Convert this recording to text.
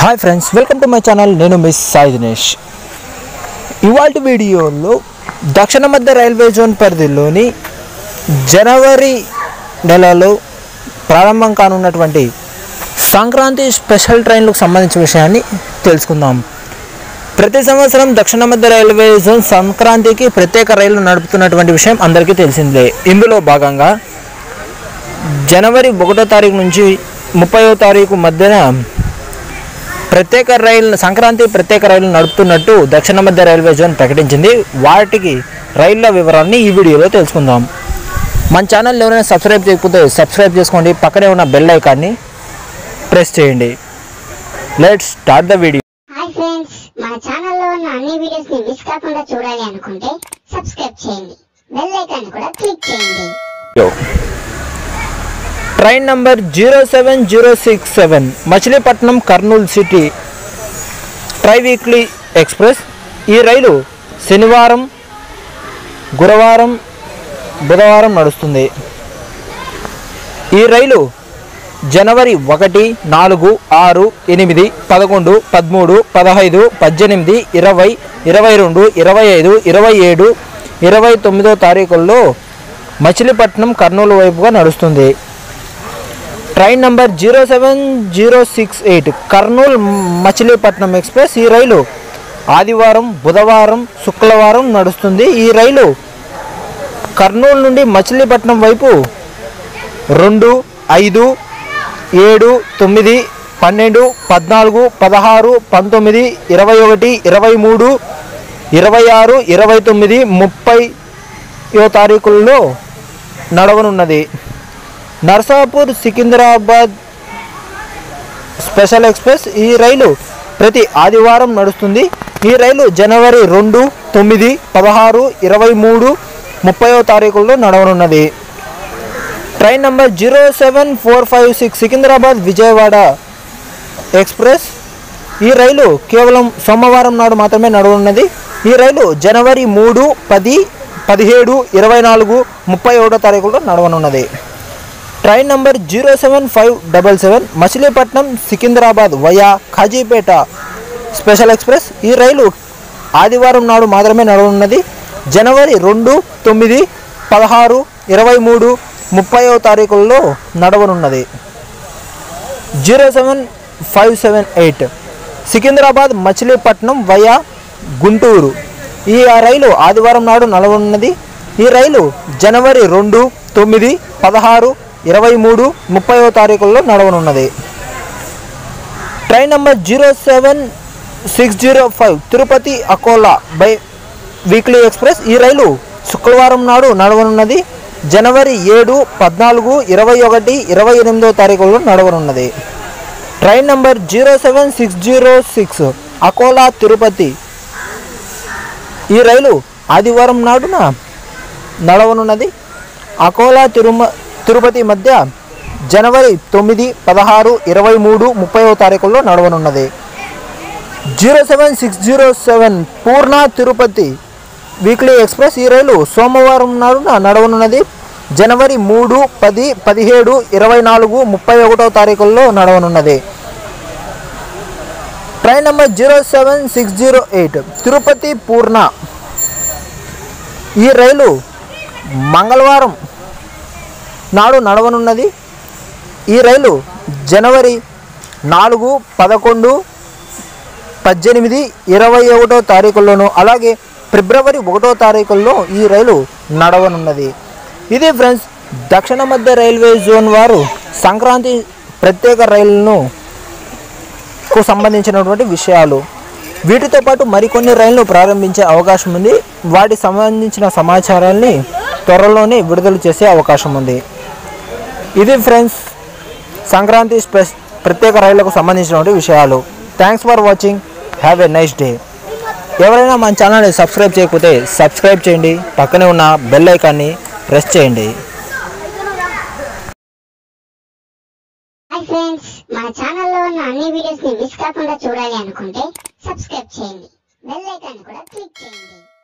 hi friends welcome to my channel నేను miss Sai Dinesh ఇవాళ వీడియోలో దక్షిణ మధ్య రైల్వే జోన్ పరిధిలోని జనవరి నెలలో ప్రారంభం కానున్నటువంటి సంక్రాంతి స్పెషల్ ట్రైన్లకు సంబంధించిన విషయాన్ని తెలుసుకుందాం ప్రతి సంవత్సరం దక్షిణ మధ్య రైల్వే జోన్ సంక్రాంతికి ప్రత్యేక రైళ్లు నడుపుతున్నటువంటి విషయం అందరికీ తెలిసిందే ఇందులో భాగంగా జనవరి ఒకటో తారీఖు నుంచి ముప్పైవ తారీఖు మధ్యన ప్రత్యేక రైలు సంక్రాంతి ప్రత్యేక రైలు నడుపుతున్నట్టు దక్షిణ మధ్య రైల్వే జోన్ ప్రకటించింది వాటికి రైళ్ల వివరాన్ని ఈ వీడియోలో తెలుసుకుందాం మన ఛానల్ ఎవరైనా సబ్స్క్రైబ్ చేయకపోతే సబ్స్క్రైబ్ చేసుకోండి పక్కనే ఉన్న బెల్ ఐకాన్ని ప్రెస్ చేయండి let's start the video hi friends మన ఛానల్లో ఉన్న అన్ని వీడియోస్ ని మిస్ కాకుండా చూడాలి అనుకుంటే సబ్స్క్రైబ్ చేయండి బెల్ ఐకాన్ కూడా క్లిక్ చేయండి train number zero seven zero six seven Machilipatnam Kurnool city tri weekly express ఈ రైలు శనివారం గురువారం బుధవారం నడుస్తుంది ఈ రైలు జనవరి ఒకటి నాలుగు ఆరు ఎనిమిది పదకొండు పదమూడు పదహైదు పద్దెనిమిది ఇరవై ఇరవై రెండు ఇరవై ఐదు ఇరవై ఏడు ఇరవై తొమ్మిదో తారీఖుల్లో మచిలీపట్నం కర్నూలు వైపుగా నడుస్తుంది train number zero seven zero six eight Kurnool Machilipatnam express ఈ రైలు ఆదివారం బుధవారం శుక్రవారం నడుస్తుంది ఈ రైలు కర్నూలు నుండి మచిలీపట్నం వైపు రెండు ఐదు ఏడు తొమ్మిది పన్నెండు పద్నాలుగు పదహారు పంతొమ్మిది ఇరవై ఒకటి ఇరవై మూడు ఇరవై ఆరు ఇరవై తొమ్మిది ముప్పై తారీఖుల్లో నడవనున్నది నర్సాపూర్ సికింద్రాబాద్ స్పెషల్ ఎక్స్ప్రెస్ ఈ రైలు ప్రతి ఆదివారం నడుస్తుంది ఈ రైలు జనవరి రెండు తొమ్మిది పదహారు ఇరవై మూడు ముప్పైవ తారీఖుల్లో నడవనున్నది train number zero seven four five six Secunderabad Vijayawada express ఈ రైలు కేవలం సోమవారం నాడు మాత్రమే నడవనున్నది ఈ రైలు జనవరి మూడు పది పదిహేడు ఇరవై నాలుగు ముప్పై ఒకటో తారీఖుల్లో నడవనున్నది train number zero seven five double seven Machilipatnam Secunderabad via Kazipet special express ఈ రైలు ఆదివారం నాడు మాత్రమే నడవనున్నది జనవరి రెండు తొమ్మిది పదహారు ఇరవై మూడు ముప్పైవ తారీఖుల్లో నడవనున్నది zero seven five seven eight Secunderabad Machilipatnam via Guntur ఈ ఆ రైలు ఆదివారం నాడు నడవనున్నది ఈ రైలు జనవరి రెండు తొమ్మిది పదహారు ఇరవై మూడు ముప్పైవ తారీఖుల్లో నడవనున్నది train number zero seven six zero five Tirupati Akola bi weekly express ఈ రైలు శుక్రవారం నాడు నడవనున్నది జనవరి ఏడు పద్నాలుగు ఇరవై ఒకటి ఇరవై ఎనిమిదో తారీఖుల్లో నడవనున్నది train number zero seven six zero six Akola Tirupati ఈ రైలు ఆదివారం నాడున నడవనున్నది అకోలా తిరుమ తిరుపతి మధ్య జనవరి తొమ్మిది పదహారు ఇరవై మూడు ముప్పైవ తారీఖుల్లో నడవనున్నది zero seven six zero seven Purna Tirupati weekly express ఈ రైలు సోమవారం నాడున నడవనున్నది జనవరి మూడు పది పదిహేడు ఇరవై నాలుగు ముప్పై ఒకటో తారీఖుల్లో నడవనున్నది train number zero seven six zero eight Tirupati Purna ఈ రైలు మంగళవారం నాడు నడవనున్నది ఈ రైలు జనవరి నాలుగు పదకొండు పద్దెనిమిది ఇరవై ఒకటో తారీఖుల్లోనూ అలాగే ఫిబ్రవరి ఒకటో తారీఖుల్లో ఈ రైలు నడవనున్నది ఇది ఫ్రెండ్స్ దక్షిణ మధ్య రైల్వే జోన్ వారు సంక్రాంతి ప్రత్యేక రైళ్లను కు సంబంధించినటువంటి విషయాలు వీటితో పాటు మరికొన్ని రైళ్లు ప్రారంభించే అవకాశం ఉంది వాటి సంబంధించిన సమాచారాన్ని త్వరలోనే విడుదల చేసే అవకాశం ఉంది ఇది ఫ్రెండ్స్ సంక్రాంతి స్పెస్ ప్రత్యేక రైళ్లకు సంబంధించినటువంటి విషయాలు thanks for watching have a nice day ఎవరైనా మన ఛానల్ని సబ్స్క్రైబ్ చేయకపోతే సబ్స్క్రైబ్ చేయండి పక్కనే ఉన్న బెల్ ఐకాన్ని ప్రెస్ చేయండి హాయ్ ఫ్రెండ్స్ మన ఛానల్లో ఉన్న అన్ని వీడియోస్ ని మిస్ కాకుండా చూడాలి అనుకుంటే సబ్స్క్రైబ్ చేయండి బెల్ ఐకాన్ కూడా క్లిక్ చేయండి